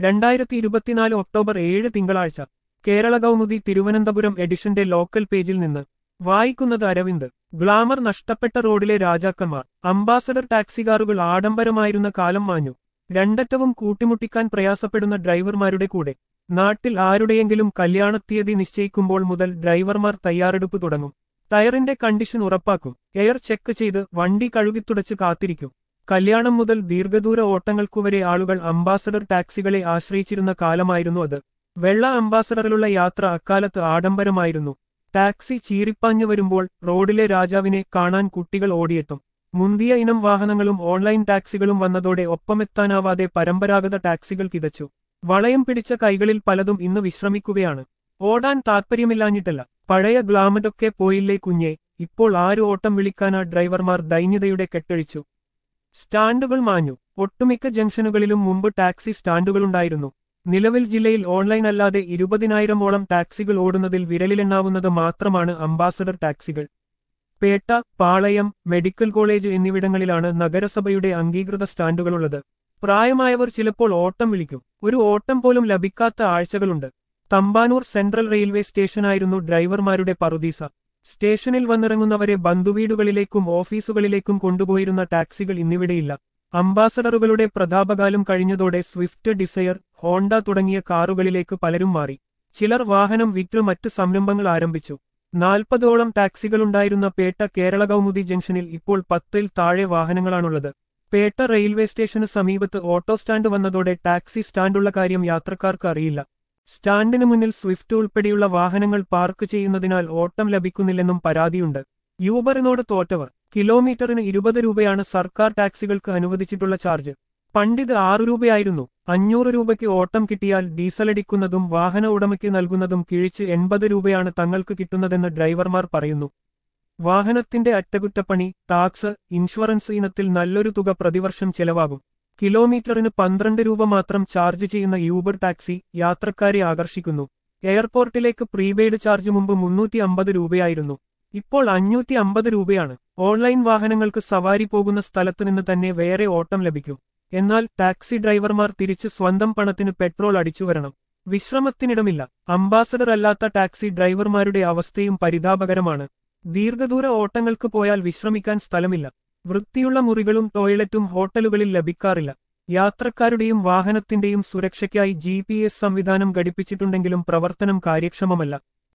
രണ്ടായിരത്തി ഇരുപത്തിനാല് ഒക്ടോബർ ഏഴ് തിങ്കളാഴ്ച കേരള കൗമുദി തിരുവനന്തപുരം എഡിഷന്റെ ലോക്കൽ പേജിൽ നിന്ന് വായിക്കുന്നത് അരവിന്ദ് ഗ്ലാമർ നഷ്ടപ്പെട്ട റോഡിലെ രാജാക്കന്മാർ അംബാസഡർ ടാക്സി കാറുകൾ ആഡംബരമായിരുന്ന കാലം മാഞ്ഞു രണ്ടറ്റവും കൂട്ടിമുട്ടിക്കാൻ പ്രയാസപ്പെടുന്ന ഡ്രൈവർമാരുടെ കൂടെ നാട്ടിൽ ആരുടെയെങ്കിലും കല്യാണത്തീയതി നിശ്ചയിക്കുമ്പോൾ മുതൽ ഡ്രൈവർമാർ തയ്യാറെടുപ്പ് തുടങ്ങും ടയറിന്റെ കണ്ടീഷൻ ഉറപ്പാക്കും എയർ ചെക്ക് ചെയ്ത് വണ്ടി കഴുകിത്തുടച്ച് കാത്തിരിക്കും കല്യാണം മുതൽ ദീർഘദൂര ഓട്ടങ്ങൾക്കുവരെ ആളുകൾ അംബാസഡർ ടാക്സികളെ ആശ്രയിച്ചിരുന്ന കാലമായിരുന്നു അത് വെള്ള അംബാസഡറിലുള്ള യാത്ര അക്കാലത്ത് ആഡംബരമായിരുന്നു ടാക്സി ചീറിപ്പാഞ്ഞു വരുമ്പോൾ റോഡിലെ രാജാവിനെ കാണാൻ കുട്ടികൾ ഓടിയെത്തും മുന്തിയ ഇനം വാഹനങ്ങളും ഓൺലൈൻ ടാക്സികളും വന്നതോടെ ഒപ്പമെത്താനാവാതെ പരമ്പരാഗത ടാക്സികൾ കിതച്ചു വളയം പിടിച്ച കൈകളിൽ പലതും ഇന്ന് വിശ്രമിക്കുകയാണ് ഓടാൻ താത്പര്യമില്ലാഞ്ഞിട്ടല്ല പഴയ ഗ്ലാമറ്റൊക്കെ പോയില്ലേ കുഞ്ഞെ ഇപ്പോൾ ആര് ഓട്ടം വിളിക്കാനാ ഡ്രൈവർമാർ ദൈന്യതയുടെ കെട്ടഴിച്ചു സ്റ്റാൻഡുകൾ മാഞ്ഞു ഒട്ടുമിക്ക ജംഗ്ഷനുകളിലും മുമ്പ് ടാക്സി സ്റ്റാൻഡുകളുണ്ടായിരുന്നു നിലവിൽ ജില്ലയിൽ ഓൺലൈൻ അല്ലാതെ ഇരുപതിനായിരമോളം ടാക്സികൾ ഓടുന്നതിൽ വിരലിലെണ്ണാവുന്നത് മാത്രമാണ് അംബാസഡർ ടാക്സികൾ പേട്ട പാളയം മെഡിക്കൽ കോളേജ് എന്നിവിടങ്ങളിലാണ് നഗരസഭയുടെ അംഗീകൃത സ്റ്റാൻഡുകളുള്ളത് പ്രായമായവർ ചിലപ്പോൾ ഓട്ടം വിളിക്കും ഒരു ഓട്ടം പോലും ലഭിക്കാത്ത ആഴ്ചകളുണ്ട് തമ്പാനൂർ സെൻട്രൽ റെയിൽവേ സ്റ്റേഷനായിരുന്നു ഡ്രൈവർമാരുടെ പറുദീസ സ്റ്റേഷനിൽ വന്നിറങ്ങുന്നവരെ ബന്ധുവീടുകളിലേക്കും ഓഫീസുകളിലേക്കും കൊണ്ടുപോയിരുന്ന ടാക്സികൾ ഇന്നിവിടെയില്ല അംബാസഡറുകളുടെ പ്രതാപകാലം കഴിഞ്ഞതോടെ സ്വിഫ്റ്റ് ഡിസയർ ഹോണ്ട തുടങ്ങിയ കാറുകളിലേക്ക് പലരും മാറി ചിലർ വാഹനം വിറ്റ് മറ്റ് സംരംഭങ്ങൾ ആരംഭിച്ചു നാൽപ്പതോളം ടാക്സികളുണ്ടായിരുന്ന പേട്ട കേരള കൗമുദി ജംഗ്ഷനിൽ ഇപ്പോൾ പത്തിൽ താഴെ വാഹനങ്ങളാണുള്ളത് പേട്ട റെയിൽവേ സ്റ്റേഷന് സമീപത്ത് ഓട്ടോ സ്റ്റാൻഡ് വന്നതോടെ ടാക്സി സ്റ്റാൻഡുള്ള കാര്യം യാത്രക്കാർക്ക് അറിയില്ല സ്റ്റാൻഡിന് മുന്നിൽ സ്വിഫ്റ്റ് ഉൾപ്പെടെയുള്ള വാഹനങ്ങൾ പാർക്ക് ചെയ്യുന്നതിനാൽ ഓട്ടം ലഭിക്കുന്നില്ലെന്നും പരാതിയുണ്ട് യൂബറിനോട് തോറ്റവർ കിലോമീറ്ററിന് ഇരുപത് രൂപയാണ് സർക്കാർ ടാക്സികൾക്ക് അനുവദിച്ചിട്ടുള്ള ചാർജ് പണ്ടിത് ആറു രൂപയായിരുന്നു അഞ്ഞൂറ് രൂപയ്ക്ക് ഓട്ടം കിട്ടിയാൽ ഡീസലടിക്കുന്നതും വാഹന ഉടമയ്ക്ക് നൽകുന്നതും കിഴിച്ച് എൺപത് രൂപയാണ് തങ്ങൾക്ക് കിട്ടുന്നതെന്ന് ഡ്രൈവർമാർ പറയുന്നു വാഹനത്തിന്റെ അറ്റകുറ്റപ്പണി ടാക്സ് ഇൻഷുറൻസ് ഇനത്തിൽ നല്ലൊരു തുക പ്രതിവർഷം ചെലവാകും കിലോമീറ്ററിന് പന്ത്രണ്ട് രൂപ മാത്രം ചാർജ് ചെയ്യുന്ന യൂബർ ടാക്സി യാത്രക്കാരെ ആകർഷിക്കുന്നു എയർപോർട്ടിലേക്ക് പ്രീപെയ്ഡ് ചാർജ് മുമ്പ് മുന്നൂറ്റി അമ്പത് രൂപയായിരുന്നു ഇപ്പോൾ അഞ്ഞൂറ്റി അമ്പത് രൂപയാണ് ഓൺലൈൻ വാഹനങ്ങൾക്ക് സവാരി പോകുന്ന സ്ഥലത്തുനിന്ന് തന്നെ വേറെ ഓട്ടം ലഭിക്കും എന്നാൽ ടാക്സി ഡ്രൈവർമാർ തിരിച്ച് സ്വന്തം പണത്തിന് പെട്രോൾ അടിച്ചുവരണം വിശ്രമത്തിനിടമില്ല അംബാസഡർ അല്ലാത്ത ടാക്സി ഡ്രൈവർമാരുടെ അവസ്ഥയും പരിതാപകരമാണ് ദീർഘദൂര ഓട്ടങ്ങൾക്ക് പോയാൽ വിശ്രമിക്കാൻ സ്ഥലമില്ല വൃത്തിയുള്ള മുറികളും ടോയ്ലറ്റും ഹോട്ടലുകളിൽ ലഭിക്കാറില്ല യാത്രക്കാരുടെയും വാഹനത്തിന്റെയും സുരക്ഷയ്ക്കായി ജി സംവിധാനം ഘടിപ്പിച്ചിട്ടുണ്ടെങ്കിലും പ്രവർത്തനം കാര്യക്ഷമമല്ല